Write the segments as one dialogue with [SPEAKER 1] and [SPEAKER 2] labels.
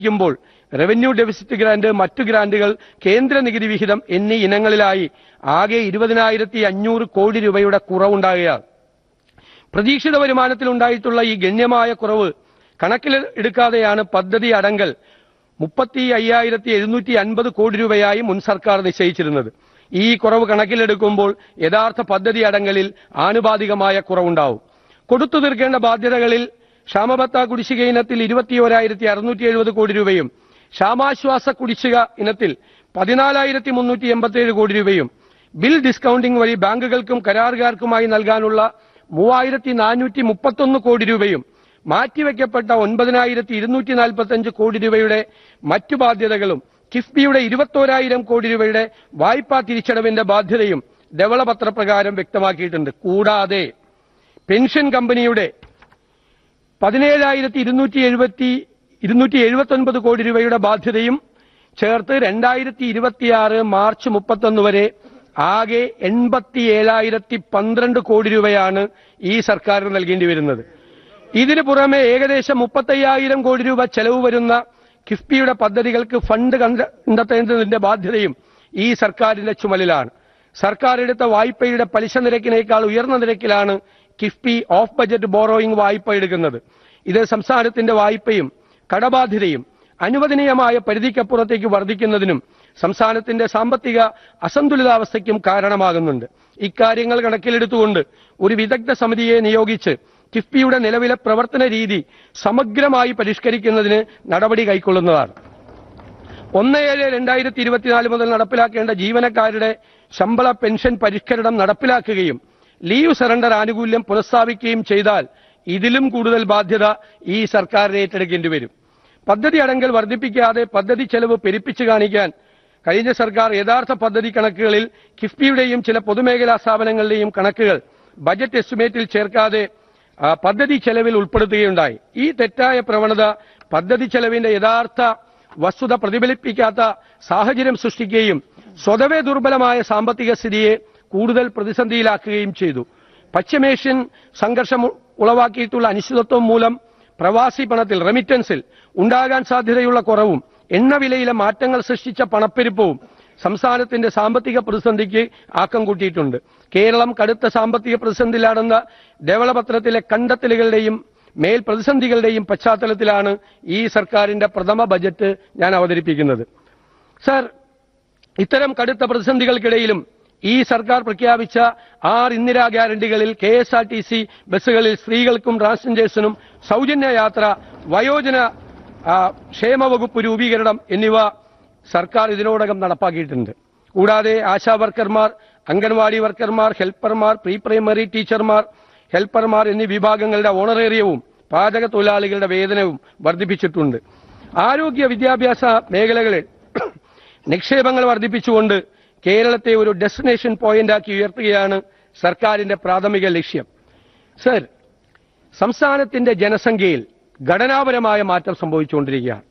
[SPEAKER 1] യുമ്പോൾ revenue deficit grant മറ്റു ഗ്രാന്റുകൾ കേന്ദ്ര നികുതി വിഹിതം എന്നീ ഇനങ്ങളിലായി ആകെ ഇരുപതിനായിരത്തി അഞ്ഞൂറ് കോടി രൂപയുടെ കുറവുണ്ടാകുകയാണ് പ്രതീക്ഷിത വരുമാനത്തിൽ ഉണ്ടായിട്ടുള്ള ഈ ഗണ്യമായ കുറവ് കണക്കിലെടുക്കാതെയാണ് പദ്ധതി അടങ്കൽ മുപ്പത്തി അയ്യായിരത്തി എഴുന്നൂറ്റി അൻപത് കോടി രൂപയായി മുൻ സർക്കാർ നിശ്ചയിച്ചിരുന്നത് ഈ കുറവ് കണക്കിലെടുക്കുമ്പോൾ യഥാർത്ഥ പദ്ധതി അടങ്കലിൽ ആനുപാതികമായ കുറവുണ്ടാവും കൊടുത്തു തീർക്കേണ്ട ബാധ്യതകളിൽ ക്ഷാമബത്ത കുടിശ്ശിക ഇനത്തിൽ ഇരുപത്തിയോരായിരത്തി അറുന്നൂറ്റി എഴുപത് കോടി രൂപയും ക്ഷാമാശ്വാസ കുടിശ്ശിക ഇനത്തിൽ പതിനാലായിരത്തി മുന്നൂറ്റി എൺപത്തിയേഴ് കോടി രൂപയും ബിൽ ഡിസ്കൗണ്ടിംഗ് വഴി ബാങ്കുകൾക്കും കരാറുകാർക്കുമായി നൽകാനുള്ള മൂവായിരത്തി നാനൂറ്റി മുപ്പത്തൊന്ന് കോടി രൂപയും മാറ്റിവെക്കപ്പെട്ട ഒൻപതിനായിരത്തി ഇരുന്നൂറ്റി നാൽപ്പത്തഞ്ച് കോടി രൂപയുടെ മറ്റു ബാധ്യതകളും കിഫ്ബിയുടെ ഇരുപത്തോരായിരം കോടി രൂപയുടെ വായ്പാ തിരിച്ചടവിന്റെ ബാധ്യതയും ധവളപത്ര പ്രകാരം വ്യക്തമാക്കിയിട്ടുണ്ട് കൂടാതെ പെൻഷൻ കമ്പനിയുടെ പതിനേഴായിരത്തി ഇരുന്നൂറ്റി എഴുപത്തി ഇരുന്നൂറ്റി എഴുപത്തി ഒൻപത് കോടി രൂപയുടെ ബാധ്യതയും ചേർത്ത് രണ്ടായിരത്തി ഇരുപത്തിയാറ് മാർച്ച് മുപ്പത്തൊന്ന് വരെ ആകെ എൺപത്തി ഏഴായിരത്തി പന്ത്രണ്ട് കോടി രൂപയാണ് ഈ സർക്കാരിന് നൽകേണ്ടി വരുന്നത് ഇതിനു പുറമെ ഏകദേശം മുപ്പത്തയ്യായിരം കോടി രൂപ ചെലവ് വരുന്ന കിഫ്ബിയുടെ പദ്ധതികൾക്ക് ഫണ്ട് കണ്ട- കണ്ടെത്തേണ്ടതിന്റെ ബാധ്യതയും ഈ സർക്കാരിന്റെ ചുമലിലാണ് സർക്കാർ എടുത്ത വായ്പയുടെ പലിശ നിരക്കിനേക്കാൾ ഉയർന്ന നിരക്കിലാണ് കിഫ്ബി ഓഫ് ബജറ്റ് ബോറോയിങ് വായ്പ എടുക്കുന്നത് ഇത് സംസ്ഥാനത്തിന്റെ വായ്പയും കടബാധ്യതയും അനുവദനീയമായ പരിധിക്കപ്പുറത്തേക്ക് വർദ്ധിക്കുന്നതിനും സംസ്ഥാനത്തിന്റെ സാമ്പത്തിക അസന്തുലിതാവസ്ഥയ്ക്കും കാരണമാകുന്നുണ്ട് ഇക്കാര്യങ്ങൾ കണക്കിലെടുത്തുകൊണ്ട് ഒരു വിദഗ്ധ സമിതിയെ നിയോഗിച്ച് കിഫ്ബിയുടെ നിലവിലെ പ്രവർത്തന രീതി സമഗ്രമായി പരിഷ്കരിക്കുന്നതിന് നടപടി കൈക്കൊള്ളുന്നതാണ് ഒന്ന് ഏഴ് രണ്ടായിരത്തി ഇരുപത്തിനാല് മുതൽ നടപ്പിലാക്കേണ്ട ജീവനക്കാരുടെ ശമ്പള പെൻഷൻ പരിഷ്കരണം നടപ്പിലാക്കുകയും ലീവ് സറണ്ടർ ആനുകൂല്യം പുനഃസ്ഥാപിക്കുകയും ചെയ്താൽ ഇതിലും കൂടുതൽ ബാധ്യത ഈ സർക്കാരിന് ഏറ്റെടുക്കേണ്ടി വരും പദ്ധതി അടങ്കൽ വർദ്ധിപ്പിക്കാതെ പദ്ധതി ചെലവ് പെരുപ്പിച്ചു കാണിക്കാൻ കഴിഞ്ഞ സർക്കാർ യഥാർത്ഥ പദ്ധതി കണക്കുകളിൽ കിഫ്ബിയുടെയും ചില പൊതുമേഖലാ സ്ഥാപനങ്ങളുടെയും കണക്കുകൾ ബജറ്റ് എസ്റ്റിമേറ്റിൽ ചേർക്കാതെ ആ, പദ്ധതി ചെലവിൽ ഉൾപ്പെടുത്തുകയുണ്ടായി ഈ തെറ്റായ പ്രവണത പദ്ധതി ചെലവിന്റെ യഥാർത്ഥ വസ്തുത പ്രതിഫലിപ്പിക്കാത്ത സാഹചര്യം സൃഷ്ടിക്കുകയും സ്വതവേ ദുർബലമായ സാമ്പത്തിക സ്ഥിതിയെ കൂടുതൽ പ്രതിസന്ധിയിലാക്കുകയും ചെയ്തു പശ്ചിമേഷ്യൻ സംഘർഷം ഉ- ഉളവാക്കിയിട്ടുള്ള അനിശ്ചിതത്വം മൂലം പ്രവാസി പണത്തിൽ റെമിറ്റൻസിൽ ഉണ്ടാകാൻ സാധ്യതയുള്ള കുറവും എണ്ണവിലയിലെ മാറ്റങ്ങൾ സൃഷ്ടിച്ച പണപ്പെരുപ്പവും സംസ്ഥാനത്തിന്റെ സാമ്പത്തിക പ്രതിസന്ധിക്ക് ആക്കം കൂട്ടിയിട്ടുണ്ട് കേരളം കടുത്ത സാമ്പത്തിക പ്രതിസന്ധിയിലാണെന്ന ധവളപത്രത്തിലെ കണ്ടെത്തലുകളുടെയും മേൽ പ്രതിസന്ധികളുടെയും പശ്ചാത്തലത്തിലാണ് ഈ സർക്കാരിന്റെ പ്രഥമ ബജറ്റ് ഞാൻ അവതരിപ്പിക്കുന്നത് സർ ഇത്തരം കടുത്ത പ്രതിസന്ധികൾക്കിടയിലും ഈ സർക്കാർ പ്രഖ്യാപിച്ച ആറ് ഇന്ദിരാ ഗ്യാരണ്ടികളിൽ K S R T C ബസ്സുകളിൽ സ്ത്രീകൾക്കും ട്രാൻസ്ജെൻഡേഴ്സിനും സൗജന്യ യാത്ര വയോജന ആ, ക്ഷേമ വകുപ്പ് രൂപീകരണം എന്നിവ സർക്കാർ ഇതിനോടകം നടപ്പാക്കിയിട്ടുണ്ട് കൂടാതെ ആശാ വർക്കർമാർ അംഗൻവാടി വർക്കർമാർ ഹെൽപ്പർമാർ പ്രീ പ്രൈമറി ടീച്ചർമാർ ഹെൽപ്പർമാർ എന്നീ വിഭാഗങ്ങളുടെ ഓണറേറിയവും പാചക തൊഴിലാളികളുടെ വേതനവും വർദ്ധിപ്പിച്ചിട്ടുണ്ട് ആരോഗ്യ വിദ്യാഭ്യാസ മേഖലകളിൽ നിക്ഷേപങ്ങൾ വർദ്ധിപ്പിച്ചുകൊണ്ട് കേരളത്തെ ഒരു ഡെസ്റ്റിനേഷൻ പോയിന്റാക്കി ഉയർത്തുകയാണ് സർക്കാരിന്റെ പ്രാഥമിക ലക്ഷ്യം സർ സംസ്ഥാനത്തിന്റെ ജനസംഖ്യയിൽ ഘടനാപരമായ മാറ്റം സംഭവിച്ചുകൊണ്ടിരിക്കുകയാണ്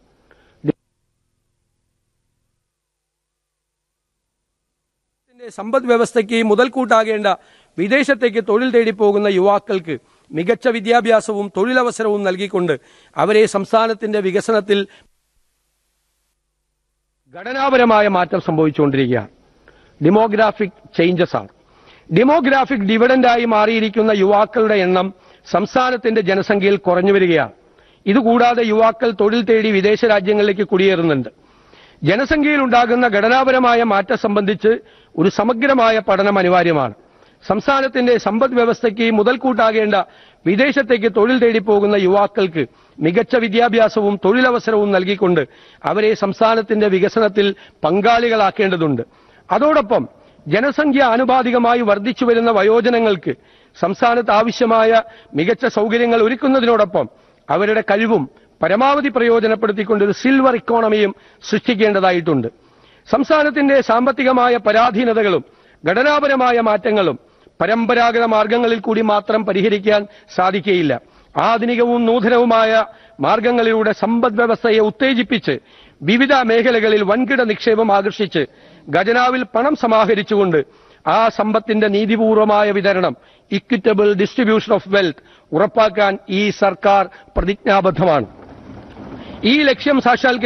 [SPEAKER 1] ത്തിന്റെ സമ്പദ് വ്യവസ്ഥയ്ക്ക് മുതൽക്കൂട്ടാകേണ്ട വിദേശത്തേക്ക് തൊഴിൽ തേടി പോകുന്ന യുവാക്കൾക്ക് മികച്ച വിദ്യാഭ്യാസവും തൊഴിലവസരവും നൽകിക്കൊണ്ട് അവരെ സംസ്ഥാനത്തിന്റെ വികസനത്തിൽ ഘടനാപരമായ മാറ്റം സംഭവിച്ചുകൊണ്ടിരിക്കുകയാണ് ഡെമോഗ്രാഫിക് ചേഞ്ചസ് ആണ് ഡെമോഗ്രാഫിക് ഡിവിഡന്റായി മാറിയിരിക്കുന്ന യുവാക്കളുടെ എണ്ണം സംസ്ഥാനത്തിന്റെ ജനസംഖ്യയിൽ കുറഞ്ഞു വരികയാണ് ഇതുകൂടാതെ യുവാക്കൾ തൊഴിൽ തേടി വിദേശ രാജ്യങ്ങളിലേക്ക് കുടിയേറുന്നുണ്ട് ജനസംഖ്യയിൽ ഉണ്ടാകുന്ന ഘടനാപരമായ മാറ്റം സംബന്ധിച്ച് ഒരു സമഗ്രമായ പഠനം അനിവാര്യമാണ് സംസ്ഥാനത്തിന്റെ സമ്പദ് വ്യവസ്ഥയ്ക്ക് മുതൽക്കൂട്ടാകേണ്ട വിദേശത്തേക്ക് തൊഴിൽ തേടി പോകുന്ന യുവാക്കൾക്ക് മികച്ച വിദ്യാഭ്യാസവും തൊഴിലവസരവും നൽകിക്കൊണ്ട് അവരെ സംസ്ഥാനത്തിന്റെ വികസനത്തിൽ പങ്കാളികളാക്കേണ്ടതുണ്ട് അതോടൊപ്പം ജനസംഖ്യ ആനുപാതികമായി വർദ്ധിച്ചു വരുന്ന വയോജനങ്ങൾക്ക് സംസ്ഥാനത്ത് ആവശ്യമായ മികച്ച സൗകര്യങ്ങൾ ഒരുക്കുന്നതിനോടൊപ്പം അവരുടെ കഴിവും പരമാവധി പ്രയോജനപ്പെടുത്തിക്കൊണ്ട് ഒരു സിൽവർ ഇക്കോണമിയും സൃഷ്ടിക്കേണ്ടതായിട്ടുണ്ട് സംസ്ഥാനത്തിന്റെ സാമ്പത്തികമായ പരാധീനതകളും ഘടനാപരമായ മാറ്റങ്ങളും പരമ്പരാഗത മാർഗങ്ങളിൽ കൂടി മാത്രം പരിഹരിക്കാൻ സാധിക്കുകയില്ല ആധുനികവും നൂതനവുമായ മാർഗങ്ങളിലൂടെ സമ്പദ് വ്യവസ്ഥയെ ഉത്തേജിപ്പിച്ച് വിവിധ മേഖലകളിൽ വൻകിട നിക്ഷേപം ആകർഷിച്ച് ഖജനാവിൽ പണം സമാഹരിച്ചുകൊണ്ട് ആ സമ്പത്തിന്റെ നീതിപൂർവമായ വിതരണം ഇക്വിറ്റബിൾ ഡിസ്ട്രിബ്യൂഷൻ ഓഫ് വെൽത്ത് ഉറപ്പാക്കാൻ ഈ സർക്കാർ പ്രതിജ്ഞാബദ്ധമാണ് ഈ ലക്ഷ്യം സാക്ഷാത്കരിക്കാൻ